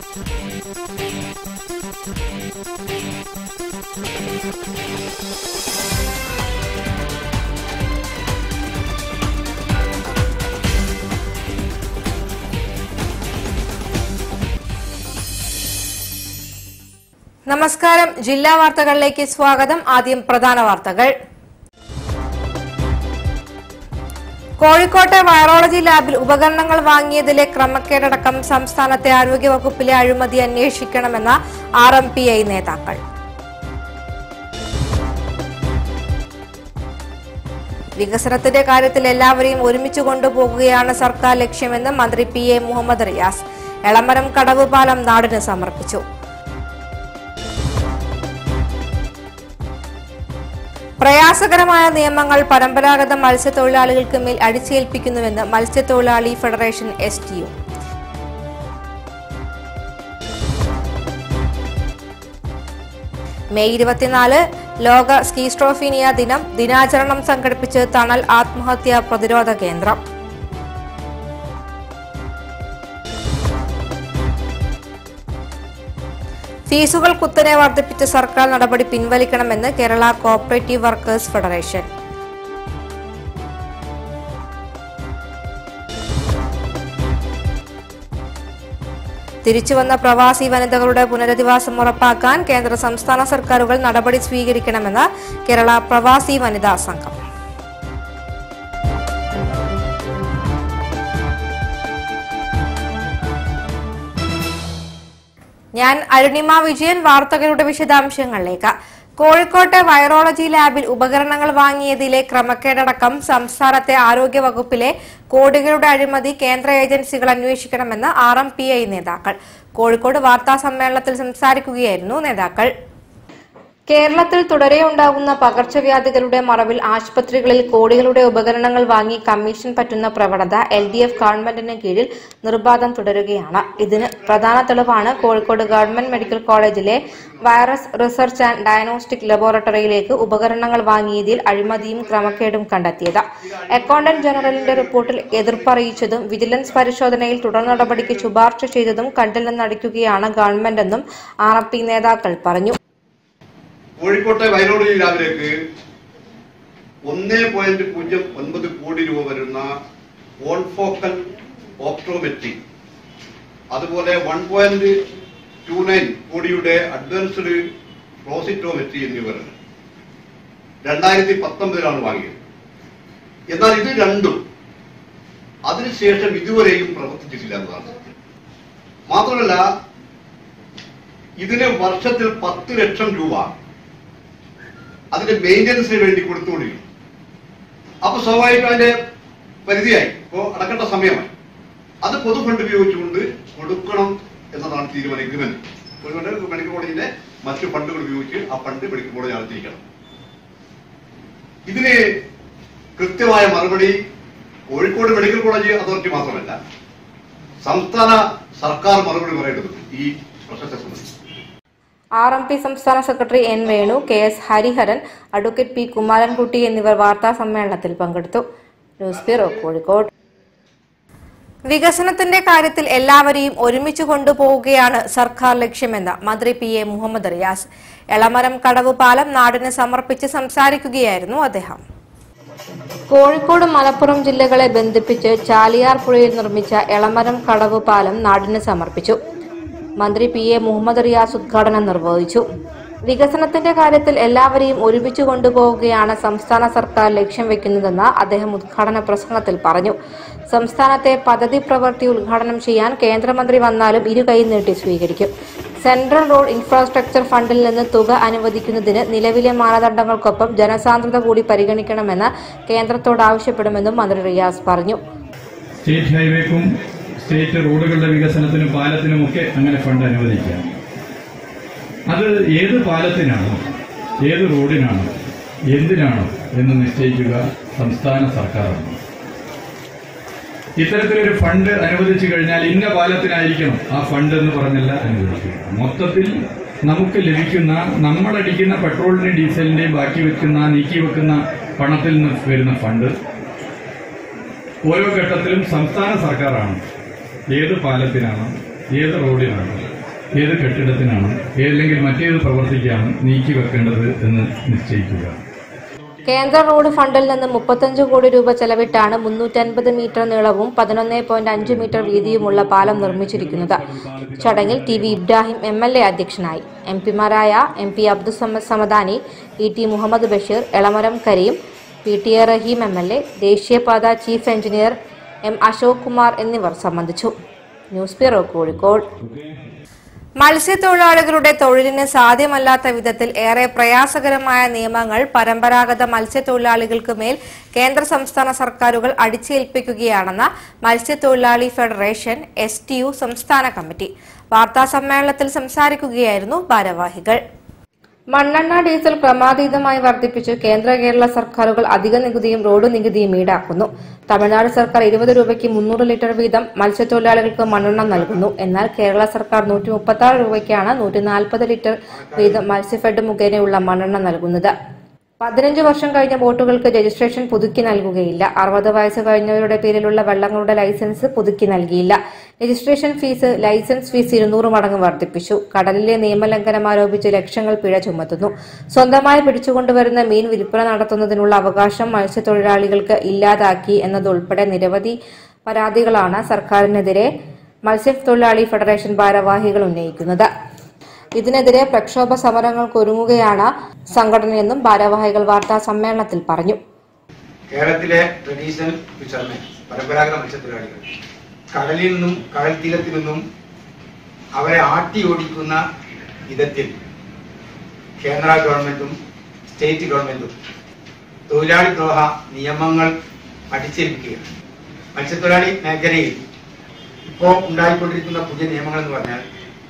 നമസ്കാരം ജില്ലാ വാർത്തകളിലേക്ക് സ്വാഗതം ആദ്യം പ്രധാന വാർത്തകൾ കോഴിക്കോട്ടെ വൈറോളജി ലാബിൽ ഉപകരണങ്ങൾ വാങ്ങിയതിലെ ക്രമക്കേടടക്കം സംസ്ഥാനത്തെ ആരോഗ്യവകുപ്പിലെ അഴിമതി അന്വേഷിക്കണമെന്ന ആർ എം പി ഐ നേതാക്കൾ വികസനത്തിന്റെ കാര്യത്തിൽ എല്ലാവരെയും ഒരുമിച്ച് കൊണ്ടുപോകുകയാണ് സർക്കാർ ലക്ഷ്യമെന്ന് മന്ത്രി പി എ മുഹമ്മദ് റിയാസ് എളമരം കടവ് പാലം നാടിന് സമർപ്പിച്ചു പ്രയാസകരമായ നിയമങ്ങൾ പരമ്പരാഗത മത്സ്യത്തൊഴിലാളികൾക്ക് മേൽ അടിച്ചേൽപ്പിക്കുന്നുവെന്ന് മത്സ്യത്തൊഴിലാളി federation S T U May ഇരുപത്തിനാല് ലോക സ്കീസ്ട്രോഫീനിയ ദിനം ദിനാചരണം സംഘടിപ്പിച്ച് തണൽ ആത്മഹത്യാ പ്രതിരോധ കേന്ദ്രം ഫീസുകൾ കുത്തനെ വർദ്ധിപ്പിച്ച സർക്കാർ നടപടി പിൻവലിക്കണമെന്ന് കേരള കോപ്പറേറ്റീവ് വർക്കേഴ്സ് ഫെഡറേഷൻ തിരിച്ചുവന്ന പ്രവാസി വനിതകളുടെ പുനരധിവാസം ഉറപ്പാക്കാൻ കേന്ദ്ര സംസ്ഥാന സർക്കാരുകൾ നടപടി സ്വീകരിക്കണമെന്ന് കേരള പ്രവാസി വനിതാ സംഘം ഞാൻ അരുണിമ വിജയൻ വാർത്തകളുടെ വിശദാംശങ്ങളിലേക്ക് കോഴിക്കോട്ടെ വൈറോളജി ലാബിൽ ഉപകരണങ്ങൾ വാങ്ങിയതിലെ ക്രമക്കേടടക്കം സംസ്ഥാനത്തെ ആരോഗ്യവകുപ്പിലെ കോടികളുടെ അഴിമതി കേന്ദ്ര ഏജൻസികൾ അന്വേഷിക്കണമെന്ന് ആർ എം പി ഐ നേതാക്കൾ കോഴിക്കോട് വാർത്താ സമ്മേളനത്തിൽ സംസാരിക്കുകയായിരുന്നു നേതാക്കൾ കേരളത്തിൽ തുടരെയുണ്ടാകുന്ന പകർച്ചവ്യാധികളുടെ മറവിൽ ആശുപത്രികളിൽ കോടികളുടെ ഉപകരണങ്ങൾ വാങ്ങി കമ്മീഷൻ പറ്റുന്ന പ്രവണത എൽ ഡി എഫ് ഗവൺമെന്റിന് കീഴിൽ നിർബാധം തുടരുകയാണ് ഇതിന് പ്രധാന തെളിവാണ് കോഴിക്കോട് ഗവൺമെന്റ് മെഡിക്കൽ കോളേജിലെ വൈറസ് റിസർച്ച് ആൻഡ് ഡയഗ്നോസ്റ്റിക് ലബോറട്ടറിയിലേക്ക് ഉപകരണങ്ങൾ വാങ്ങിയതിൽ അഴിമതിയും ക്രമക്കേടും കണ്ടെത്തിയത് അക്കൌണ്ടന്റ് ജനറലിന്റെ റിപ്പോർട്ടിൽ എതിർപ്പറിയിച്ചതും വിജിലൻസ് പരിശോധനയിൽ തുടർ നടപടിക്ക് ശുപാർശ ചെയ്തതും കണ്ടിൽ നിന്നടിക്കുകയാണ് ഗവൺമെന്റെന്നും ആർ എം പി നേതാക്കൾ പറഞ്ഞു കോഴിക്കോട്ടെ വയലോളജി ലാബിലേക്ക് ഒന്നേ പോയിന്റ് പൂജ്യം ഒൻപത് കോടി രൂപ വരുന്ന ഓൺഫോക്കൽ ഓപ്റ്റോമെട്രി അതുപോലെ വൺ പോയിന്റ് ടു നയൻ കോടിയുടെ അഡ്വാൻസ്ഡ് ഫ്ലോസിറ്റോമെട്രി എന്നിവരുണ്ട് രണ്ടായിരത്തി പത്തൊമ്പതിലാണ് വാങ്ങിയത് എന്നാൽ ഇത് രണ്ടും അതിനുശേഷം ഇതുവരെയും പ്രവർത്തിച്ചിട്ടില്ല എന്നതാണ് സത്യം മാത്രമല്ല ഇതിന് വർഷത്തിൽ പത്ത് ലക്ഷം രൂപ അതിന്റെ മെയിൻ്റനൻസിന് വേണ്ടി കൊടുത്തുകൊണ്ടിരിക്കും അപ്പൊ സ്വാഭാവികം അതിന്റെ പരിധിയായി ഇപ്പോ അടക്കേണ്ട സമയമായി അത് പൊതു ഫണ്ട് ഉപയോഗിച്ചുകൊണ്ട് കൊടുക്കണം എന്നതാണ് തീരുമാനം എഗ്രിമെന്റ് അതുകൊണ്ട് മെഡിക്കൽ കോളേജിന്റെ മറ്റു ഫണ്ടുകൾ ഉപയോഗിച്ച് ആ ഫണ്ട് മെഡിക്കൽ കോളേജ് നടത്തിയിരിക്കണം ഇതിന് കൃത്യമായ മറുപടി കോഴിക്കോട് മെഡിക്കൽ കോളേജ് അതോറിറ്റി മാത്രമല്ല സംസ്ഥാന സർക്കാർ മറുപടി പറയേണ്ടതുണ്ട് ഈ പ്രശ്നത്തെ സംബന്ധിച്ച് ആർ എം പി സംസ്ഥാന secretary N Venu K S Hariharan advocate P Kumarankutty എന്നിവർ വാർത്താ സമ്മേളനത്തിൽ പങ്കെടുത്തു ന്യൂസ് ബ്യൂറോ കോഴിക്കോട് വികസനത്തിന്റെ കാര്യത്തിൽ എല്ലാവരെയും ഒരുമിച്ച് കൊണ്ടുപോവുകയാണ് സർക്കാർ ലക്ഷ്യമെന്ന് മന്ത്രി പി എ മുഹമ്മദ് റിയാസ് എളമരം കടവ് പാലം നാടിന് സമർപ്പിച്ച് സംസാരിക്കുകയായിരുന്നു അദ്ദേഹം കോഴിക്കോട് മലപ്പുറം ജില്ലകളെ ബന്ധിപ്പിച്ച് ചാലിയാർ പുഴയിൽ നിർമ്മിച്ച എളമരം കടവ് പാലം നാടിന് സമർപ്പിച്ചു മന്ത്രി പി എ മുഹമ്മദ് റിയാസ് ഉദ്ഘാടനം നിർവഹിച്ചു വികസനത്തിന്റെ കാര്യത്തിൽ എല്ലാവരെയും ഒരുമിച്ച് കൊണ്ടുപോവുകയാണ് സംസ്ഥാന സർക്കാർ ലക്ഷ്യം വെക്കുന്നതെന്ന് അദ്ദേഹം ഉദ്ഘാടന പ്രസംഗത്തിൽ പറഞ്ഞു സംസ്ഥാനത്തെ പദ്ധതി പ്രവൃത്തി ഉദ്ഘാടനം ചെയ്യാൻ കേന്ദ്രമന്ത്രി വന്നാലും ഇരു കൈ നീട്ടി സ്വീകരിക്കും സെൻട്രൽ റോഡ് ഇൻഫ്രാസ്ട്രക്ചർ ഫണ്ടിൽ നിന്ന് തുക അനുവദിക്കുന്നതിന് നിലവിലെ മാനദണ്ഡങ്ങൾക്കൊപ്പം ജനസാന്ദ്രത കൂടി പരിഗണിക്കണമെന്ന് കേന്ദ്രത്തോട് ആവശ്യപ്പെടുമെന്നും മന്ത്രി റിയാസ് പറഞ്ഞു സ്റ്റേറ്റ് ഹൈവേക്കും സ്റ്റേറ്റ് റോഡുകളുടെ വികസനത്തിനും പാലത്തിനുമൊക്കെ അങ്ങനെ ഫണ്ട് അനുവദിക്കാം അത് ഏത് പാലത്തിനാണോ ഏത് റോഡിനാണോ എന്തിനാണോ എന്ന് നിശ്ചയിക്കുക സംസ്ഥാന സർക്കാരാണ് ഇത്തരത്തിലൊരു ഫണ്ട് അനുവദിച്ചു കഴിഞ്ഞാൽ ഇന്ന പാലത്തിനായിരിക്കണം ആ ഫണ്ട് എന്ന് പറഞ്ഞല്ല അനുവദിക്കുക മൊത്തത്തിൽ നമുക്ക് ലഭിക്കുന്ന നമ്മളടിക്കുന്ന പെട്രോളിന്റെയും ഡീസലിന്റെയും ബാക്കി വെക്കുന്ന നീക്കി വെക്കുന്ന പണത്തിൽ നിന്ന് വരുന്ന ഫണ്ട് ഓരോ ഘട്ടത്തിലും സംസ്ഥാന സർക്കാരാണ് ഏത് പാലത്തിനാണ് ഏത് റോഡിനാണ് ഏത് കെട്ടിടത്തിനാണ് ഏതെങ്കിൽ മറ്റേത് പ്രവർത്തിക്കാണ് നീക്കി വെക്കേണ്ടത് എന്ന് നിശ്ചയിക്കുക കേന്ദ്ര റോഡ് ഫണ്ടിൽ നിന്ന് മുപ്പത്തഞ്ച് കോടി രൂപ ചെലവിട്ടാണ് മുന്നൂറ്റൻപത് മീറ്റർ നീളവും പതിനൊന്ന് പോയിന്റ് അഞ്ച് മീറ്റർ വീതിയുമുള്ള പാലം നിർമ്മിച്ചിരിക്കുന്നത് ചടങ്ങിൽ T V Ibrahim M L A അധ്യക്ഷനായി എം പിമാരായ M P Abdussamad Samadani E T Muhammad Basheer Elamaram Kareem P T A Rahim M L A ദേശീയപാത chief engineer M Ashok Kumar എന്നിവർ സംബന്ധിച്ചു ന്യൂസ് ബ്യൂറോ കോഴിക്കോട് മത്സ്യത്തൊഴിലാളികളുടെ തൊഴിലിന് സാധ്യമല്ലാത്ത വിധത്തിൽ ഏറെ പ്രയാസകരമായ നിയമങ്ങൾ പരമ്പരാഗത മത്സ്യത്തൊഴിലാളികൾക്ക് മേൽ കേന്ദ്ര സംസ്ഥാന സർക്കാരുകൾ അടിച്ചേൽപ്പിക്കുകയാണെന്ന് മത്സ്യത്തൊഴിലാളി ഫെഡറേഷൻ എസ് ടി യു സംസ്ഥാന കമ്മിറ്റി വാർത്താസമ്മേളനത്തിൽ സംസാരിക്കുകയായിരുന്നു ഭാരവാഹികൾ മണ്ണെണ്ണ ഡീസൽ ക്രമാതീതമായി വർദ്ധിപ്പിച്ച് കേന്ദ്ര കേരള സർക്കാരുകൾ അധിക നികുതിയും റോഡ് നികുതിയും ഈടാക്കുന്നു തമിഴ്നാട് സർക്കാർ ഇരുപത് രൂപയ്ക്ക് മുന്നൂറ് ലിറ്റർ വീതം മത്സ്യത്തൊഴിലാളികൾക്ക് മണ്ണെണ്ണ നൽകുന്നു എന്നാൽ കേരള സർക്കാർ നൂറ്റി മുപ്പത്തി ആറ് രൂപയ്ക്കാണ് നൂറ്റി നാൽപ്പത് ലിറ്റർ വീതം മത്സ്യഫെഡ് മുഖേനയുള്ള മണ്ണെണ്ണ നൽകുന്നത് പതിനഞ്ച് വർഷം കഴിഞ്ഞ ബോട്ടുകൾക്ക് രജിസ്ട്രേഷൻ പുതുക്കി നൽകുകയില്ല അറുപത് വയസ്സ് കഴിഞ്ഞവരുടെ പേരിലുള്ള വള്ളങ്ങളുടെ ലൈസൻസ് പുതുക്കി നൽകിയില്ല രജിസ്ട്രേഷൻ ഫീസ് ലൈസൻസ് ഫീസ് ഇരുന്നൂറ് മടങ്ങ് വർദ്ധിപ്പിച്ചു കടലിലെ നിയമലംഘനം ആരോപിച്ച് ലക്ഷങ്ങൾ പിഴ ചുമത്തുന്നു സ്വന്തമായി പിടിച്ചുകൊണ്ടുവരുന്ന മീൻ വിൽപ്പന നടത്തുന്നതിനുള്ള അവകാശം മത്സ്യത്തൊഴിലാളികൾക്ക് ഇല്ലാതാക്കി എന്നതുൾപ്പെടെ നിരവധി പരാതികളാണ് സർക്കാരിനെതിരെ മത്സ്യത്തൊഴിലാളി ഫെഡറേഷൻ ഭാരവാഹികൾ ഉന്നയിക്കുന്നത് ഇതിനെതിരെ പ്രക്ഷോഭ സമരങ്ങൾക്കൊരുങ്ങുകയാണ് സംഘടനയെന്നും ഭാരവാഹികൾ വാർത്താ സമ്മേളനത്തിൽ പറഞ്ഞു കേരളത്തിലെ ട്രഡീഷണൽ ഫിഷർമെൻ പരമ്പരാഗത മത്സ്യത്തൊഴിലാളികൾ കടലിൽ നിന്നും കടൽ തീരത്തിൽ നിന്നും അവരെ ആട്ടി ഓടിക്കുന്ന വിധത്തിൽ കേന്ദ്ര ഗവൺമെന്റും സ്റ്റേറ്റ് ഗവൺമെന്റും തൊഴിലാളി ദ്രോഹ നിയമങ്ങൾ അടിച്ചേൽപ്പിക്കുകയാണ് മത്സ്യത്തൊഴിലാളി മേഖലയിൽ ഇപ്പോൾ ഉണ്ടായിക്കൊണ്ടിരിക്കുന്ന പുതിയ നിയമങ്ങൾ എന്ന് പറഞ്ഞാൽ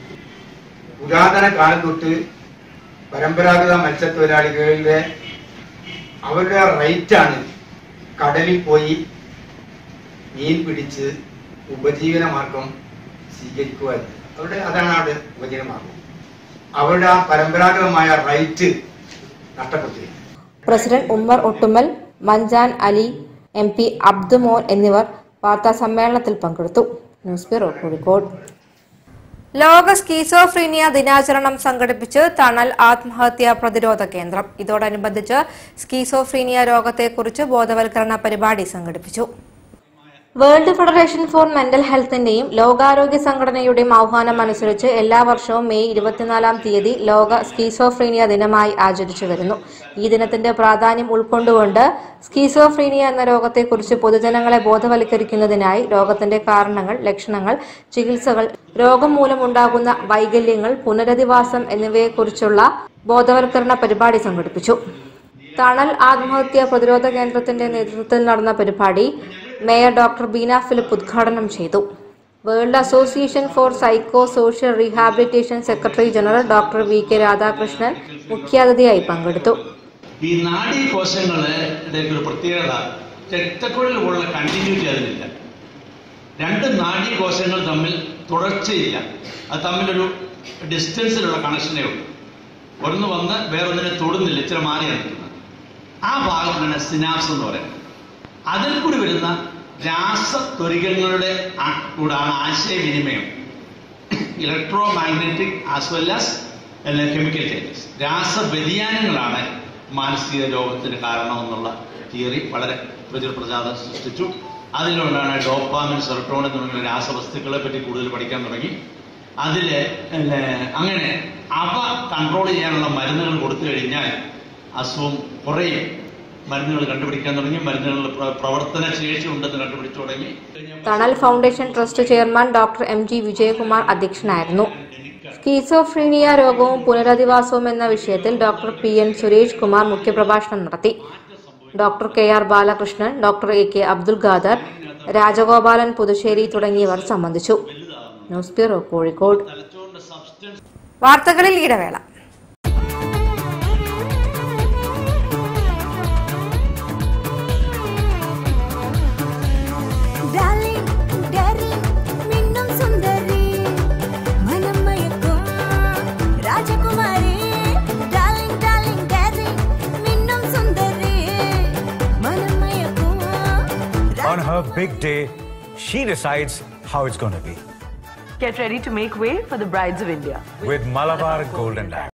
പുരാതന കാലം തൊട്ട് പരമ്പരാഗത മത്സ്യത്തൊഴിലാളികളുടെ അവരുടെ റൈറ്റാണ് കടലിൽ പോയി മീൻ പിടിച്ച് ഉപജീവന മാർഗം സ്വീകരിക്കുക എന്നത്. അവരുടെ അതാണ് അവരുടെ ഉപജീവന മാർഗം അവരുടെ ആ പരമ്പരാഗതമായ റൈറ്റ് നഷ്ടപ്പെട്ടിരിക്കുന്നു president Ummer Ottummal Manjan Ali M P Abdumon എന്നിവർ വാർത്താ സമ്മേളനത്തിൽ പങ്കെടുത്തു ന്യൂസ് ബ്യൂറോ കോഴിക്കോട് ലോക സ്കീസോഫ്രീനിയ ദിനാചരണം സംഘടിപ്പിച്ച് തണൽ ആത്മഹത്യാ പ്രതിരോധ കേന്ദ്രം ഇതോടനുബന്ധിച്ച് സ്കീസോഫ്രീനിയ രോഗത്തെക്കുറിച്ച് ബോധവൽക്കരണ പരിപാടി സംഘടിപ്പിച്ചു വേൾഡ് ഫെഡറേഷൻ ഫോർ മെന്റൽ ഹെൽത്തിന്റെയും ലോകാരോഗ്യ സംഘടനയുടെയും ആഹ്വാനം അനുസരിച്ച് എല്ലാ വർഷവും മെയ് ഇരുപത്തിനാലാം തീയതി ലോക സ്കീസോഫ്രീനിയ ദിനമായി ആചരിച്ചു വരുന്നു ഈ ദിനത്തിന്റെ പ്രാധാന്യം ഉൾക്കൊണ്ടുകൊണ്ട് സ്കീസോഫ്രീനിയ എന്ന രോഗത്തെക്കുറിച്ച് പൊതുജനങ്ങളെ ബോധവൽക്കരിക്കുന്നതിനായി രോഗത്തിന്റെ കാരണങ്ങൾ ലക്ഷണങ്ങൾ ചികിത്സകൾ രോഗം മൂലമുണ്ടാകുന്ന വൈകല്യങ്ങൾ പുനരധിവാസം എന്നിവയെക്കുറിച്ചുള്ള ബോധവൽക്കരണ പരിപാടി സംഘടിപ്പിച്ചു തണൽ ആത്മഹത്യാ പ്രതിരോധ കേന്ദ്രത്തിന്റെ നേതൃത്വത്തിൽ നടന്ന പരിപാടി മേയർ ഡോക്ടർ ബീന ഫിലിപ്പ് ഉദ്ഘാടനം ചെയ്തു world association for psycho social rehabilitation secretary general doctor V K Radhakrishnan മുഖ്യാതിഥിയായി പങ്കെടുത്തു ഈ നാഡീ കോശങ്ങളുടെ ഒരു പ്രത്യേകത രക്തക്കുഴലുള്ള കണ്ടിന്യൂറ്റി അതിലില്ല രണ്ട് നാഡീ കോശങ്ങൾ തമ്മിൽ തുടർച്ചയില്ല അത് തമ്മിലൊരു ഡിസ്റ്റൻസിലുള്ള കണക്ഷനേ ഉള്ളൂ ഒന്ന് വന്ന് വേറൊന്നിനെ തൊടുന്നില്ല ഇച്ചിരി മാറിയാണ് നിൽക്കുന്നത് ആ ഭാഗത്തിനാണ് സിനാപ്സ് എന്ന് പറയുന്നത് അതിൽ കൂടി വരുന്ന രാസത്വരികങ്ങളുടെ ആ- കൂടാണ് ആശയവിനിമയം electromagnetic as well as chemical changes രാസവ്യതിയാനങ്ങളാണ് മാനസിക രോഗത്തിന് കാരണമെന്നുള്ള തിയറി വളരെ പ്രചുര പ്രചാരം സൃഷ്ടിച്ചു അതിലുകൊണ്ടാണ് ഡോപ്പാമിൻ സെറട്ടോണിൻ തുടങ്ങിയ രാസവസ്തുക്കളെ പറ്റി കൂടുതൽ പഠിക്കാൻ തുടങ്ങി അതില് പിന്നെ അങ്ങനെ അവ കൺട്രോൾ ചെയ്യാനുള്ള മരുന്നുകൾ കൊടുത്തു കഴിഞ്ഞാൽ അസുഖം കുറയും മരുന്നുകൾ കണ്ടുപിടിക്കാൻ തുടങ്ങി മരുന്നുകളുടെ പ്ര- പ്രവർത്തന ശേഷി ഉണ്ടെന്ന് കണ്ടുപിടിച്ചു തുടങ്ങി Thanal foundation trust chairman doctor M G Vijayakumar അധ്യക്ഷനായിരുന്നു സ്കീസോഫ്രീനിയ രോഗവും പുനരധിവാസവും എന്ന വിഷയത്തിൽ doctor P N Suresh Kumar മുഖ്യപ്രഭാഷണം നടത്തി doctor K R Balakrishnan doctor A K Abdul Khader Rajagopalan Puthussery തുടങ്ങിയവർ സംബന്ധിച്ചു ന്യൂസ് ബ്യൂറോ കോഴിക്കോട് വാർത്തകളിൽ ഇടവേള Darling, darling, മിന്നും സുന്ദരി മനം മയക്കും രാജകുമാരി Darling, darling, darling, മിന്നും സുന്ദരി മനം മയക്കും On her big day, she decides how it's going to be. Get ready to make way for the brides of India. with Malabar Golden Diamond.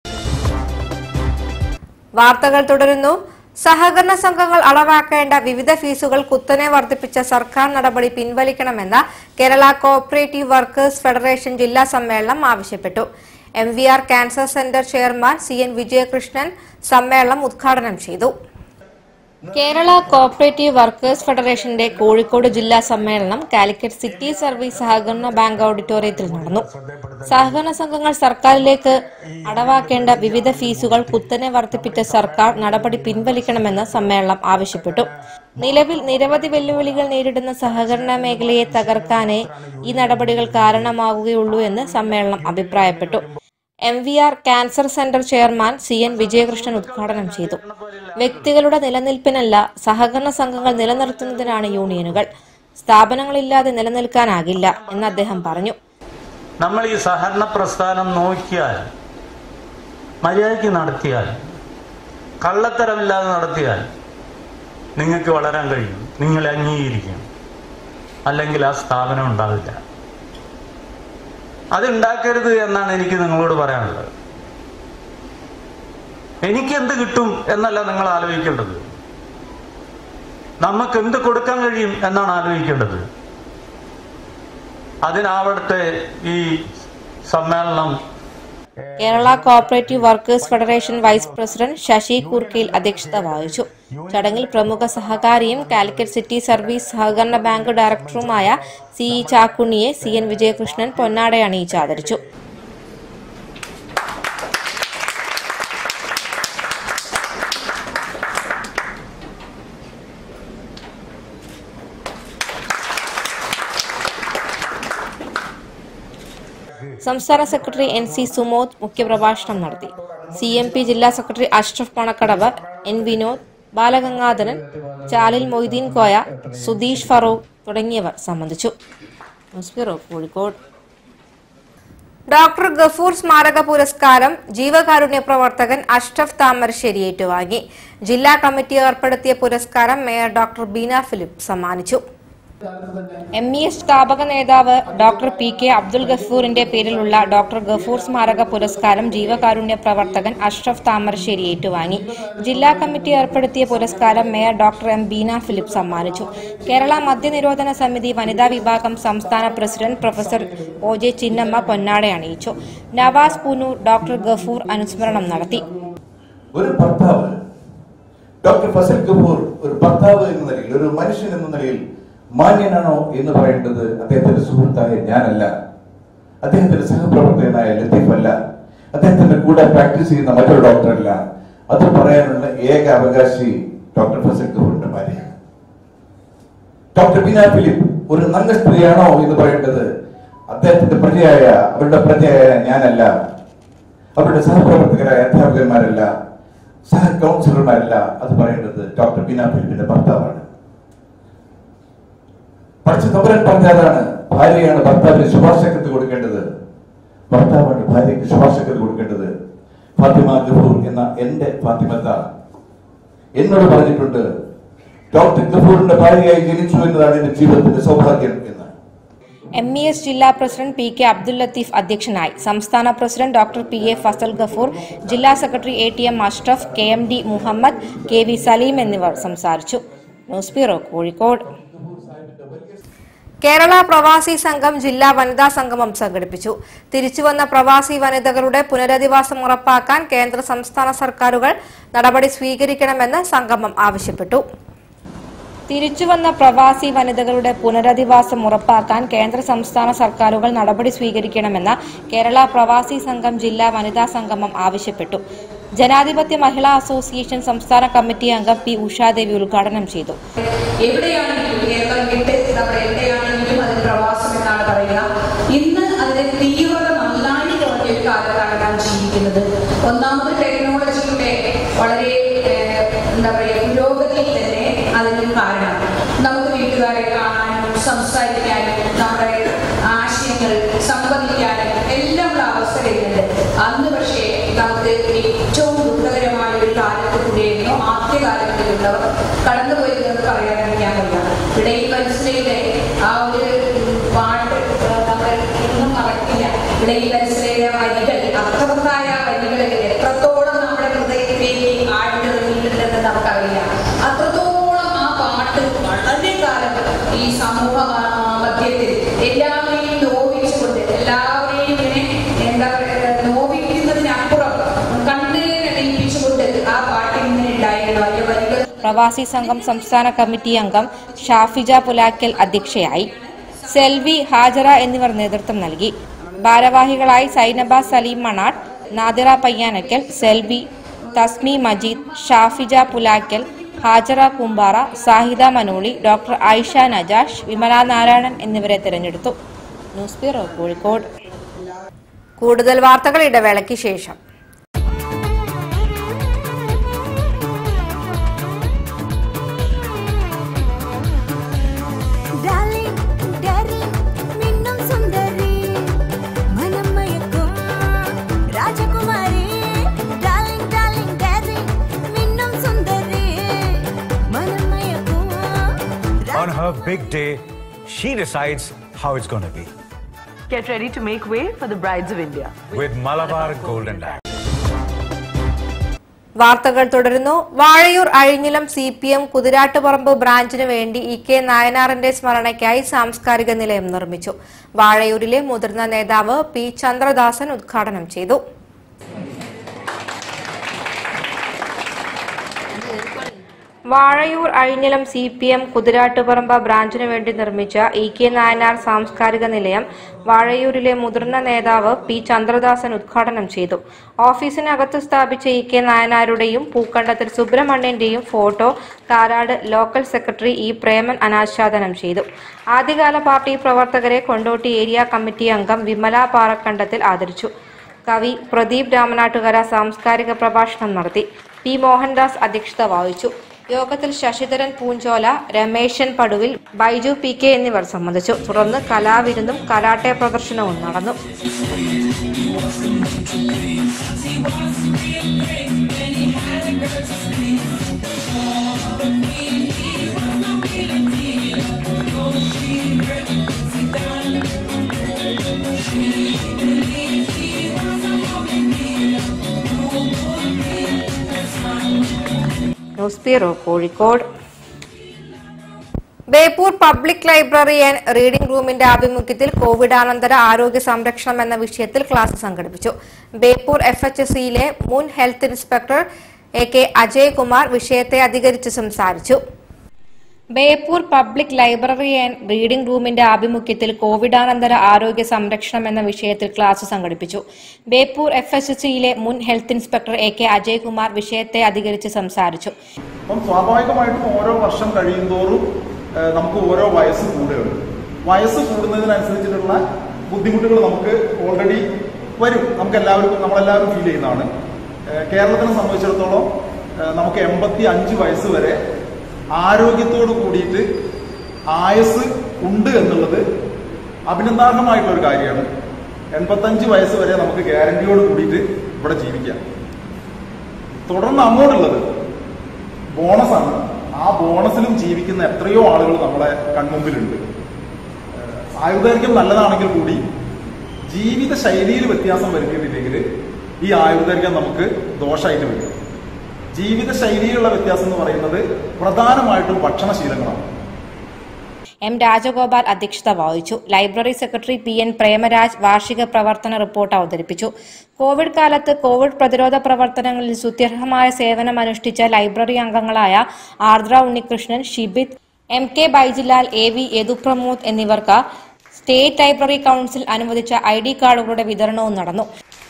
വാർത്തകൾ തുടരുന്നു സഹകരണ സംഘങ്ങൾ അളവാക്കേണ്ട വിവിധ ഫീസുകൾ കുത്തനെ വർദ്ധിപ്പിച്ച സർക്കാർ നടപടി പിൻവലിക്കണമെന്ന് കേരള കോഓപ്പറേറ്റീവ് വർക്കേഴ്സ് ഫെഡറേഷൻ ജില്ലാ സമ്മേളനം ആവശ്യപ്പെട്ടു M V R cancer centre chairman C N Vijayakrishnan സമ്മേളനം ഉദ്ഘാടനം ചെയ്തു കേരള കോഓപ്പറേറ്റീവ് വർക്കേഴ്സ് ഫെഡറേഷന്റെ കോഴിക്കോട് ജില്ലാ സമ്മേളനം കാലിക്കറ്റ് സിറ്റി സർവീസ് സഹകരണ ബാങ്ക് ഓഡിറ്റോറിയത്തിൽ നടന്നു സഹകരണ സംഘങ്ങൾ സർക്കാരിലേക്ക് അടവാക്കേണ്ട വിവിധ ഫീസുകൾ കുത്തനെ വർദ്ധിപ്പിച്ച സർക്കാർ നടപടി പിൻവലിക്കണമെന്ന് സമ്മേളനം ആവശ്യപ്പെട്ടു നിലവിൽ നിരവധി വെല്ലുവിളികൾ നേരിടുന്ന സഹകരണ മേഖലയെ തകർക്കാനേ ഈ നടപടികൾ കാരണമാവുകയുള്ളൂ എന്ന് സമ്മേളനം അഭിപ്രായപ്പെട്ടു M V R cancer centre chairman C N Vijayakrishnan ഉദ്ഘാടനം ചെയ്തു വ്യക്തികളുടെ നിലനിൽപ്പിനല്ല സഹകരണ സംഘങ്ങൾ നിലനിർത്തുന്നതിനാണ് യൂണിയനുകൾ സ്ഥാപനങ്ങളില്ലാതെ നിലനിൽക്കാനാകില്ല എന്ന് അദ്ദേഹം പറഞ്ഞു നമ്മൾ ഈ സഹകരണ പ്രസ്ഥാനം നോക്കിയാൽ മര്യാദയ്ക്ക് നടത്തിയാൽ കള്ളത്തരമില്ലാതെ നടത്തിയാൽ നിങ്ങൾക്ക് വളരാൻ കഴിയും നിങ്ങളെ അംഗീകരിക്കും അല്ലെങ്കിൽ ആ സ്ഥാപനം ഉണ്ടാവില്ല അതുണ്ടാക്കരുത് എന്നാണ് എനിക്ക് നിങ്ങളോട് പറയാനുള്ളത് എനിക്ക് എന്ത് കിട്ടും എന്നല്ല നിങ്ങൾ ആലോചിക്കേണ്ടത് നമുക്ക് എന്ത് കൊടുക്കാൻ കഴിയും എന്നാണ് ആലോചിക്കേണ്ടത് അതിനാവട്ടെ ഈ സമ്മേളനം Kerala cooperative workers federation vice president Sasi Kurkkayil അധ്യക്ഷത വഹിച്ചു ചടങ്ങിൽ പ്രമുഖ സഹകാരിയും കാലിക്കറ്റ് സിറ്റി സർവീസ് സഹകരണ ബാങ്ക് ഡയറക്ടറുമായ സി ഇ ചാക്കുണ്ണിയെ സി എൻ വിജയകൃഷ്ണൻ പൊന്നാട അണിയിച്ച് ആദരിച്ചു സംസ്ഥാന സെക്രട്ടറി എൻ സി സുമോദ് മുഖ്യപ്രഭാഷണം നടത്തി സി എം പി ജില്ലാ സെക്രട്ടറി അഷ്റഫ് പണക്കടവ് എൻ വിനോദ് ബാലഗംഗാധരൻ ചാലിൽ മൊയ്തീൻ കോയ സുധീഷ് ഫറൂഖ് തുടങ്ങിയവർ സംബന്ധിച്ചു news bureau Kozhikode doctor Gafoor സ്മാരക പുരസ്കാരം ജീവകാരുണ്യ പ്രവർത്തകൻ അഷ്റഫ് താമരശ്ശേരി ഏറ്റുവാങ്ങി ജില്ലാ കമ്മിറ്റി ഏർപ്പെടുത്തിയ പുരസ്കാരം മേയർ ഡോക്ടർ ബീന ഫിലിപ്പ് സമ്മാനിച്ചു എം ഇ എസ് സ്ഥാപക നേതാവ് ഡോക്ടർ പി കെ അബ്ദുൽ ഗഫൂറിന്റെ പേരിലുള്ള ഡോക്ടർ ഗഫൂർ സ്മാരക പുരസ്കാരം ജീവകാരുണ്യ പ്രവർത്തകൻ അഷ്റഫ് താമരശ്ശേരി ഏറ്റുവാങ്ങി ജില്ലാ കമ്മിറ്റി ഏർപ്പെടുത്തിയ പുരസ്കാരം mayor doctor M Beena Philip സമ്മാനിച്ചു കേരള മദ്യനിരോധന സമിതി വനിതാ വിഭാഗം സംസ്ഥാന president professor O J Chinnamma പൊന്നാട അണിയിച്ചു നവാസ് പുനൂർ ഡോക്ടർ ഗഫൂർ അനുസ്മരണം നടത്തി ഒരു ഭർത്താവ് ഡോക്ടർ ഫസൽ കപൂർ ഒരു ഭർത്താവ് എന്ന നിലയിൽ ഒരു മനുഷ്യൻ എന്ന നിലയിൽ മാന്യനാണോ എന്ന് പറയേണ്ടത് അദ്ദേഹത്തിന്റെ സുഹൃത്തായ ഞാനല്ല അദ്ദേഹത്തിന്റെ സഹപ്രവർത്തകനായ ലത്തീഫ് അല്ല അദ്ദേഹത്തിന്റെ കൂടെ പ്രാക്ടീസ് ചെയ്യുന്ന മറ്റൊരു ഡോക്ടറല്ല അത് പറയാനുള്ള ഏക അവകാശി ഡോക്ടർ ഫസൽ കപൂറിന്റെ ഭാര്യയാണ് ഡോക്ടർ ബീന ഫിലിപ്പ് ഒരു നല്ല സ്ത്രീയാണോ എന്ന് പറയേണ്ടത് അദ്ദേഹത്തിന്റെ പ്രജയായ അവരുടെ പ്രജയായ ഞാനല്ല അവരുടെ സഹപ്രവർത്തകരായ അധ്യാപകന്മാരല്ല സഹ കൗൺസിലർമാരല്ല അത് പറയേണ്ടത് ഡോക്ടർ ബീന ഫിലിപ്പിന്റെ ഭർത്താവാണ് പഠിച്ച തമ്പുരാൻ പറഞ്ഞതാണ് ഭാര്യയാണ് ഭർത്താവിന് ശുപാർശക്കത്ത് കൊടുക്കേണ്ടത് ഭർത്താവാണ് ഭാര്യയ്ക്ക് ശുപാർശക്കത്ത് കൊടുക്കേണ്ടത് ഫാത്തിമ ഗഫൂർ എന്ന എന്റെ ഫാത്തിമത്ത എന്നോട് പറഞ്ഞിട്ടുണ്ട് ഡോക്ടർ ഗഫൂറിന്റെ ഭാര്യയായി ജനിച്ചു എന്നതാണ് എന്റെ ജീവിതത്തിന്റെ സൗഭാഗ്യം എന്ന് എം ഇ എസ് ജില്ലാ president P K Abdul Latheef അധ്യക്ഷനായി സംസ്ഥാന president doctor P A Fazal Gafoor ജില്ലാ secretary A T M Ashraf K M D Muhammad K V Saleem എന്നിവർ സംസാരിച്ചു ന്യൂസ് ബ്യൂറോ കോഴിക്കോട് കേരള പ്രവാസി സംഘം ജില്ലാ വനിതാ സംഗമം സംഘടിപ്പിച്ചു തിരിച്ചുവന്ന പ്രവാസി വനിതകളുടെ പുനരധിവാസം ഉറപ്പാക്കാൻ കേന്ദ്ര സംസ്ഥാന സർക്കാരുകൾ നടപടി സ്വീകരിക്കണമെന്ന് സംഗമം ആവശ്യപ്പെട്ടു തിരിച്ചുവന്ന പ്രവാസി വനിതകളുടെ പുനരധിവാസം ഉറപ്പാക്കാൻ കേന്ദ്ര സംസ്ഥാന സർക്കാരുകൾ നടപടി സ്വീകരിക്കണമെന്ന് കേരള പ്രവാസി സംഘം ജില്ലാ വനിതാ സംഗമം ആവശ്യപ്പെട്ടു ജനാധിപത്യ മഹിളാ അസോസിയേഷൻ സംസ്ഥാന കമ്മിറ്റി അംഗം പി ഉഷാദേവി ഉദ്ഘാടനം ചെയ്തു എവിടെയാണെങ്കിലും കേരളം വിട്ട് നമ്മൾ എവിടെയാണെങ്കിലും അത് പ്രവാസം എന്നാണ് പറയുക ഇന്ന് അതിന്റെ തീവ്രത നന്നായി കുറഞ്ഞ ഒരു കാലത്താണ് നാം ജീവിക്കുന്നത് ഒന്നാമത് ടെക്നോളജിയുടെ വളരെ ഏഹ്, എന്താ പറയുക പുരോഗതി തന്നെ അതിന് കാരണം നമുക്ക് വീട്ടുകാരെ കാണാനും സംസാരിക്കാനും നമ്മുടെ ആശയങ്ങൾ സംവദിക്കാനും എല്ലാം ഉള്ള അവസരമുണ്ട് അന്ന് പക്ഷേ നമുക്ക് ഏറ്റവും ദുഃഖകരമായ ഒരു കാലത്ത് കൂടിയായിരുന്നു ആദ്യകാലത്തിലുള്ളവർ കടന്നുപോയതെന്ന് പറയാൻ ഞാൻ വയ്യ ഇവിടെ ഈ മനസ്സിലെ ആ ഒരു ഉം, പാട്ട് ഏഹ്, നമ്മൾ ഇന്ന് ഇവിടെ ഈ മനസ്സിലെ വരികൾ അർത്ഥവത്തായ വരികൾ എത്രത്തോളം നമ്മുടെ ഹൃദയത്തിലേക്ക് ആഴ്ന്നിറങ്ങിയിട്ടുണ്ടെന്ന് നമുക്കറിയാം അത്രത്തോളം ആ പാട്ട് വളരെ കാലം ഈ സമൂഹ ആ, മധ്യത്തിൽ എല്ലാവരെയും നോവിച്ചുകൊണ്ട് എല്ലാവരെയും ഇങ്ങനെ എന്താ പറയുക നോവിക്കുന്നതിനപ്പുറം കണ്ണീരണിയിപ്പിച്ചുകൊണ്ട് ആ പാട്ടിൽ ഇങ്ങനെ ഉണ്ടായിരുന്നു അതിന്റെ വരികൾ പ്രവാസി സംഘം സംസ്ഥാന കമ്മിറ്റി അംഗം ഷാഫിജ പുലാക്കൽ അധ്യക്ഷയായി സെൽവി ഹാജറ എന്നിവർ നേതൃത്വം നൽകി ഭാരവാഹികളായി സൈനബ സലീം മണാട്ട് നാദിറ പയ്യാനക്കൽ സെൽവി തസ്മി മജീദ് ഷാഫിജ പുലാക്കൽ ഹാജറ കുമ്പാറ സാഹിദ മനോളി ഡോക്ടർ ആയിഷ നജാഷ് വിമല നാരായണൻ എന്നിവരെ തിരഞ്ഞെടുത്തു ന്യൂസ് ബ്യൂറോ കോഴിക്കോട് കൂടുതൽ വാർത്തകൾ ഇടവേളയ്ക്ക് ശേഷം Darling, darling, മിന്നും സുന്ദരി മനം മയക്കും രാജകുമാരി Darling, darling, darling, മിന്നും സുന്ദരി മനം മയക്കും On her big day, she decides how it's going to be Get ready to make way for the brides of India. with Malabar Golden Diamond. വാർത്തകൾ തുടരുന്നു Vazhayur Azhinjilam C P M Kuthirattuparamba ബ്രാഞ്ചിന് വേണ്ടി E K നായനാറിന്റെ സ്മരണയ്ക്കായി സാംസ്കാരിക നിലയം നിർമ്മിച്ചു വാഴയൂരിലെ മുതിർന്ന നേതാവ് പി ചന്ദ്രദാസൻ ഉദ്ഘാടനം ചെയ്തു Vazhayur Azhinjilam C P M Kuthirattuparamba ബ്രാഞ്ചിനു വേണ്ടി നിർമ്മിച്ച ഇ കെ നായനാർ സാംസ്കാരിക നിലയം വാഴയൂരിലെ മുതിർന്ന നേതാവ് പി ചന്ദ്രദാസൻ ഉദ്ഘാടനം ചെയ്തു ഓഫീസിനകത്ത് സ്ഥാപിച്ച ഇ കെ നായനാരുടെയും പൂക്കണ്ടത്തിൽ സുബ്രഹ്മണ്യന്റെയും photo Karad local secretary E Preman അനാച്ഛാദനം ചെയ്തു ആദ്യകാല പാർട്ടി പ്രവർത്തകരെ കൊണ്ടോട്ടി ഏരിയ കമ്മിറ്റി അംഗം വിമല പാറക്കണ്ടത്തിൽ ആദരിച്ചു കവി പ്രദീപ് രാമനാട്ടുകര സാംസ്കാരിക പ്രഭാഷണം നടത്തി പി മോഹൻദാസ് അധ്യക്ഷത വഹിച്ചു യോഗത്തിൽ ശശിധരൻ പൂഞ്ചോല രമേശൻ പടുവിൽ ബൈജു പി കെ എന്നിവർ സംബന്ധിച്ചു തുടർന്ന് കലാവിരുന്നും കരാട്ടെ പ്രദർശനവും നടന്നു news bureau Kozhikode Beypore public library and reading റൂമിന്റെ ആഭിമുഖ്യത്തിൽ കോവിഡാനന്തര ആരോഗ്യ സംരക്ഷണം എന്ന വിഷയത്തിൽ ക്ലാസ് സംഘടിപ്പിച്ചു ബേപ്പൂർ എഫ് എച്ച് എസ് സിയിലെ മുൻ health inspector A K Ajaykumar വിഷയത്തെ അധികരിച്ച് സംസാരിച്ചു Beypore public library and reading റൂമിന്റെ ആഭിമുഖ്യത്തിൽ കോവിഡാനന്തര ആരോഗ്യ സംരക്ഷണം എന്ന വിഷയത്തിൽ ക്ലാസ് സംഘടിപ്പിച്ചു ബേപ്പൂർ എഫ് എസ് എസ് സിയിലെ മുൻ health inspector A K Ajaykumar വിഷയത്തെ അധികരിച്ച് സംസാരിച്ചു അപ്പം സ്വാഭാവികമായിട്ടും ഓരോ വർഷം കഴിയുന്തോറും ഏഹ്, നമുക്ക് ഓരോ വയസ്സ് കൂടുകയാണ് വയസ്സ് കൂടുന്നതിനനുസരിച്ചിട്ടുള്ള ബുദ്ധിമുട്ടുകൾ നമുക്ക് ഓൾറെഡി വരും നമുക്ക് എല്ലാവർക്കും നമ്മളെല്ലാവരും ഫീൽ ചെയ്യുന്നതാണ് ഏഹ്, കേരളത്തിനെ സംബന്ധിച്ചിടത്തോളം ഏഹ്, നമുക്ക് എൺപത്തി അഞ്ച് വയസ്സ് വരെ ആരോഗ്യത്തോട് കൂടിയിട്ട് ആയുസ് ഉണ്ട് എന്നുള്ളത് അഭിനന്ദാർഹമായിട്ടുള്ള ഒരു കാര്യമാണ് എൺപത്തഞ്ച് വയസ്സ് വരെ നമുക്ക് ഗ്യാരണ്ടിയോട് കൂടിയിട്ട് ഇവിടെ ജീവിക്കാം തുടർന്ന് അങ്ങോട്ടുള്ളത് ബോണസാണ് ആ ബോണസിലും ജീവിക്കുന്ന എത്രയോ ആളുകൾ നമ്മുടെ കൺമുമ്പിലുണ്ട് ഏഹ് ആയുർദൈർഘ്യം നല്ലതാണെങ്കിൽ കൂടി ജീവിത ശൈലിയിൽ വ്യത്യാസം വരുത്തിയിട്ടില്ലെങ്കിൽ ഈ ആയുർദൈർഘ്യം നമുക്ക് ദോഷമായിട്ട് വരും ജീവിത ശൈലിയിലുള്ള വ്യത്യാസം എന്ന് പറയുന്നത് പ്രധാനമായിട്ടും ഭക്ഷണശീലങ്ങളാണ് എം രാജഗോപാൽ അധ്യക്ഷത വഹിച്ചു library secretary P N Premaraj വാർഷിക പ്രവർത്തന റിപ്പോർട്ട് അവതരിപ്പിച്ചു കോവിഡ് കാലത്ത് കോവിഡ് പ്രതിരോധ പ്രവർത്തനങ്ങളിൽ സുത്യർഹമായ സേവനമനുഷ്ഠിച്ച ലൈബ്രറി അംഗങ്ങളായ Ardra Unnikrishnan Shibith M K Baijilal A V Yadupramod എന്നിവർക്ക് സ്റ്റേറ്റ് ലൈബ്രറി കൌൺസിൽ അനുവദിച്ച ഐ ഡി കാർഡുകളുടെ വിതരണവും നടന്നു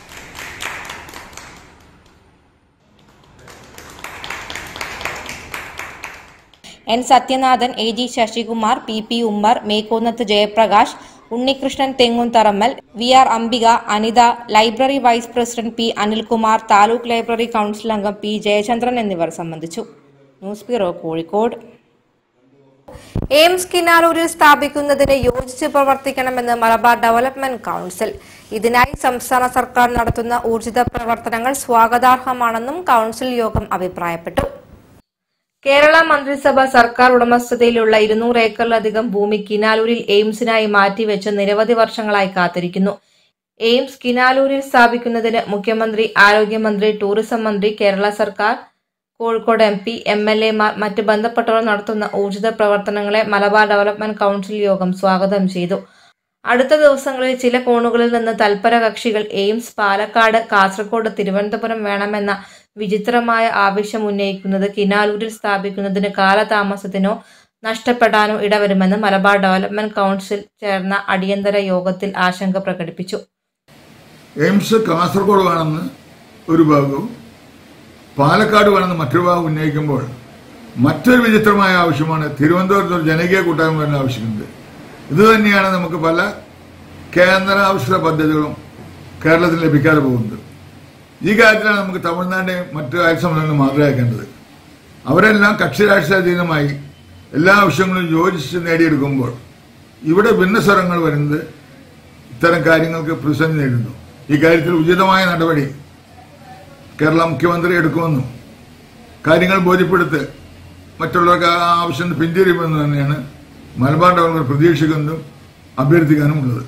N Sathyanathan A G Sasikumar P P Ummer Mekkonnath Jayaprakash Unnikrishnan Thengumtharammal V R Ambika Anitha library vice president P Anilkumar taluk library council അംഗം പി ജയചന്ദ്രൻ എന്നിവർ സംബന്ധിച്ചു ന്യൂസ് ബ്യൂറോ കോഴിക്കോട് എയിംസ് കിനാലൂരിൽ സ്ഥാപിക്കുന്നതിന് യോജിച്ച് പ്രവർത്തിക്കണമെന്ന് മലബാർ ഡെവലപ്മെന്റ് കൌൺസിൽ ഇതിനായി സംസ്ഥാന സർക്കാർ നടത്തുന്ന ഊർജിത പ്രവർത്തനങ്ങൾ സ്വാഗതാർഹമാണെന്നും കൌൺസിൽ യോഗം അഭിപ്രായപ്പെട്ടു കേരള മന്ത്രിസഭ സർക്കാർ ഉടമസ്ഥതയിലുള്ള ഇരുന്നൂറ് ഏക്കറിലധികം ഭൂമി കിനാലൂരിൽ എയിംസിനായി മാറ്റിവെച്ച് നിരവധി വർഷങ്ങളായി കാത്തിരിക്കുന്നു എയിംസ് കിനാലൂരിൽ സ്ഥാപിക്കുന്നതിന് മുഖ്യമന്ത്രി ആരോഗ്യമന്ത്രി ടൂറിസം മന്ത്രി കേരള സർക്കാർ Kozhikode M P M L എമാർ മറ്റ് ബന്ധപ്പെട്ടവർ നടത്തുന്ന ഊർജിത പ്രവർത്തനങ്ങളെ മലബാർ ഡെവലപ്മെന്റ് കൗൺസിൽ യോഗം സ്വാഗതം ചെയ്തു അടുത്ത ദിവസങ്ങളിൽ ചില കോണുകളിൽ നിന്ന് തൽപര കക്ഷികൾ എയിംസ് പാലക്കാട് കാസർഗോഡ് തിരുവനന്തപുരം വേണമെന്ന വിചിത്രമായ ആവശ്യം ഉന്നയിക്കുന്നത് കിനാലൂരിൽ സ്ഥാപിക്കുന്നതിന് കാലതാമസത്തിനോ നഷ്ടപ്പെടാനോ ഇടവരുമെന്ന് മലബാർ ഡെവലപ്മെന്റ് കൗൺസിൽ ചേർന്ന അടിയന്തര യോഗത്തിൽ ആശങ്ക പ്രകടിപ്പിച്ചു എയിംസ് കാസർഗോഡ് വേണമെന്ന് ഒരു ഭാഗവും പാലക്കാട് വേണമെന്ന് മറ്റൊരു ഭാഗം ഉന്നയിക്കുമ്പോൾ മറ്റൊരു വിചിത്രമായ ആവശ്യമാണ് തിരുവനന്തപുരത്ത് ഒരു ജനകീയ കൂട്ടായ്മ വരുന്ന ആവശ്യമുണ്ട് ഇത് തന്നെയാണ് നമുക്ക് പല കേന്ദ്രാവിഷ്കൃത പദ്ധതികളും കേരളത്തിൽ ലഭിക്കാതെ പോകുന്നത് ഈ കാര്യത്തിലാണ് നമുക്ക് തമിഴ്നാടിനെയും മറ്റു അയൽ സംസ്ഥാനങ്ങളും മാതൃകയാക്കേണ്ടത് അവരെല്ലാം കക്ഷി രാഷ്ട്രീയതീതമായി എല്ലാ ആവശ്യങ്ങളും യോജിച്ച് നേടിയെടുക്കുമ്പോൾ ഇവിടെ ഭിന്നസ്വരങ്ങൾ വരുന്നത് ഇത്തരം കാര്യങ്ങൾക്ക് പ്രതിസന്ധി നേരിടുന്നു ഈ കാര്യത്തിൽ ഉചിതമായ നടപടി കേരള മുഖ്യമന്ത്രി എടുക്കുമെന്നും കാര്യങ്ങൾ ബോധ്യപ്പെടുത്ത് മറ്റുള്ളവർക്ക് ആ ആവശ്യം പിന്തിരിയുമെന്ന് തന്നെയാണ് മലബാർ ഡെവലപ്മെന്റ് പ്രതീക്ഷിക്കുന്നതും അഭ്യർത്ഥിക്കാനും ഉള്ളത്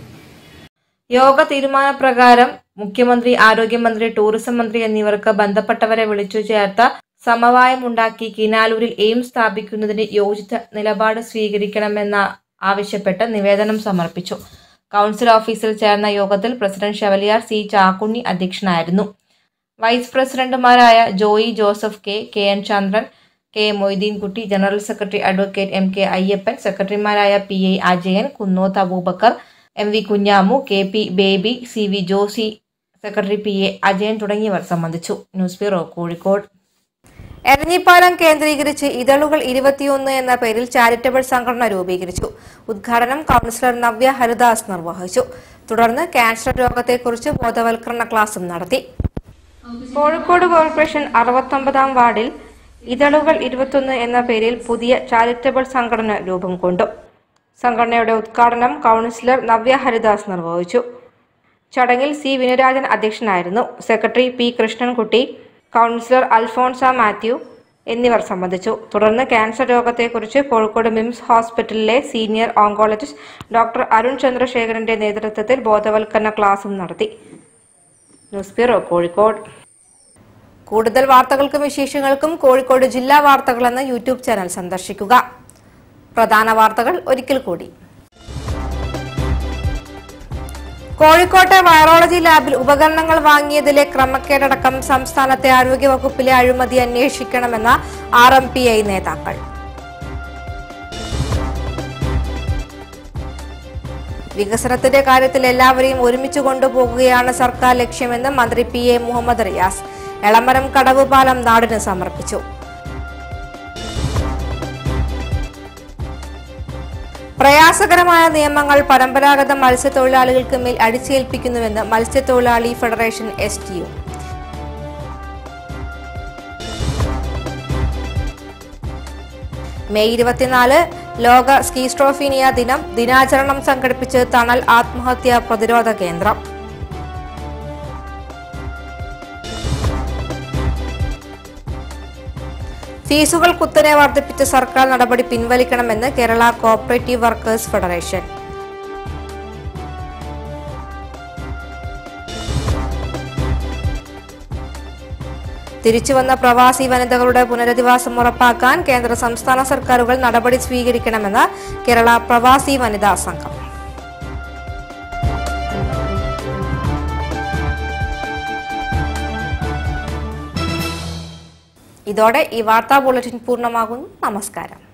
യോഗ തീരുമാനപ്രകാരം മുഖ്യമന്ത്രി ആരോഗ്യമന്ത്രി ടൂറിസം മന്ത്രി എന്നിവർക്ക് ബന്ധപ്പെട്ടവരെ വിളിച്ചു ചേർത്ത സമവായമുണ്ടാക്കി കിനാലൂരിൽ എയിംസ് സ്ഥാപിക്കുന്നതിന് യോജിച്ച നിലപാട് സ്വീകരിക്കണമെന്ന ആവശ്യപ്പെട്ട് നിവേദനം സമർപ്പിച്ചു കൗൺസിൽ ഓഫീസിൽ ചേർന്ന യോഗത്തിൽ പ്രസിഡന്റ് ഷെവലിയാർ സി ചാക്കുണ്ണി അധ്യക്ഷനായിരുന്നു വൈസ് പ്രസിഡന്റുമാരായ Joy Joseph K K N Chandran K Moideenkutty general secretary advocate M K Ayyappan സെക്രട്ടറിമാരായ P I Ajayan Kunnoth Abubakar M V Kunhamu K P Baby C V Josy secretary P A Ajayan തുടങ്ങിയവർ സംബന്ധിച്ചു ന്യൂസ് ബ്യൂറോ കോഴിക്കോട് എരഞ്ഞിപ്പാലം കേന്ദ്രീകരിച്ച് ഇതളുകൾ ഇരുപത്തിയൊന്ന് എന്ന പേരിൽ ചാരിറ്റബിൾ സംഘടന രൂപീകരിച്ചു ഉദ്ഘാടനം കൌൺസിലർ നവ്യ ഹരിദാസ് നിർവഹിച്ചു തുടർന്ന് ക്യാൻസർ രോഗത്തെക്കുറിച്ച് ബോധവൽക്കരണ ക്ലാസും നടത്തി കോഴിക്കോട് കോർപ്പറേഷൻ അറുപത്തൊമ്പതാം വാർഡിൽ ഇതളുകൾ ഇരുപത്തൊന്ന് എന്ന പേരിൽ പുതിയ ചാരിറ്റബിൾ സംഘടന രൂപം കൊണ്ടു സംഘടനയുടെ ഉദ്ഘാടനം കൌൺസിലർ നവ്യ ഹരിദാസ് നിർവഹിച്ചു ചടങ്ങിൽ സി വിനുരാജൻ അധ്യക്ഷനായിരുന്നു secretary P Krishnankutty councillor Alphonsa Mathew എന്നിവർ സംബന്ധിച്ചു തുടർന്ന് ക്യാൻസർ രോഗത്തെക്കുറിച്ച് കോഴിക്കോട് മിംസ് ഹോസ്പിറ്റലിലെ സീനിയർ ഓങ്കോളജിസ്റ്റ് ഡോക്ടർ അരുൺ ചന്ദ്രശേഖരന്റെ നേതൃത്വത്തിൽ ബോധവൽക്കരണ ക്ലാസും നടത്തി ന്യൂസ് ബ്യൂറോ കോഴിക്കോട് കൂടുതൽ വാർത്തകൾക്കും വിശേഷങ്ങൾക്കും കോഴിക്കോട് ജില്ലാ വാർത്തകൾ എന്ന യൂട്യൂബ് ചാനൽ സന്ദർശിക്കുക പ്രധാന വാർത്തകൾ ഒരിക്കൽ കൂടി കോഴിക്കോട്ടെ വൈറോളജി ലാബിൽ ഉപകരണങ്ങൾ വാങ്ങിയതിലെ ക്രമക്കേടടക്കം സംസ്ഥാനത്തെ ആരോഗ്യവകുപ്പിലെ അഴിമതി അന്വേഷിക്കണമെന്ന ആർ എം പി ഐ നേതാക്കൾ വികസനത്തിന്റെ കാര്യത്തിൽ എല്ലാവരെയും ഒരുമിച്ച് കൊണ്ടുപോകുകയാണ് സർക്കാർ ലക്ഷ്യമെന്ന് മന്ത്രി പി എ മുഹമ്മദ് റിയാസ് എളമരം കടവ് പാലം നാടിന് സമർപ്പിച്ചു പ്രയാസകരമായ നിയമങ്ങൾ പരമ്പരാഗത മത്സ്യത്തൊഴിലാളികൾക്ക് മേൽ അടിച്ചേൽപ്പിക്കുന്നുവെന്ന് മത്സ്യത്തൊഴിലാളി federation S T U May ഇരുപത്തിനാല് ലോക സ്കീസ്ട്രോഫീനിയ ദിനം ദിനാചരണം സംഘടിപ്പിച്ച് തണൽ ആത്മഹത്യാ പ്രതിരോധ കേന്ദ്രം ഫീസുകൾ കുത്തനെ വർദ്ധിപ്പിച്ച സർക്കാർ നടപടി പിൻവലിക്കണമെന്ന് കേരള കോപ്പറേറ്റീവ് വർക്കേഴ്സ് ഫെഡറേഷൻ തിരിച്ചുവന്ന പ്രവാസി വനിതകളുടെ പുനരധിവാസം ഉറപ്പാക്കാൻ കേന്ദ്ര സംസ്ഥാന സർക്കാരുകൾ നടപടി സ്വീകരിക്കണമെന്ന് കേരള പ്രവാസി വനിതാ സംഘം ഇതോടെ ഈ വാർത്താ ബുള്ളറ്റിൻ പൂർണ്ണമാകുന്നു നമസ്കാരം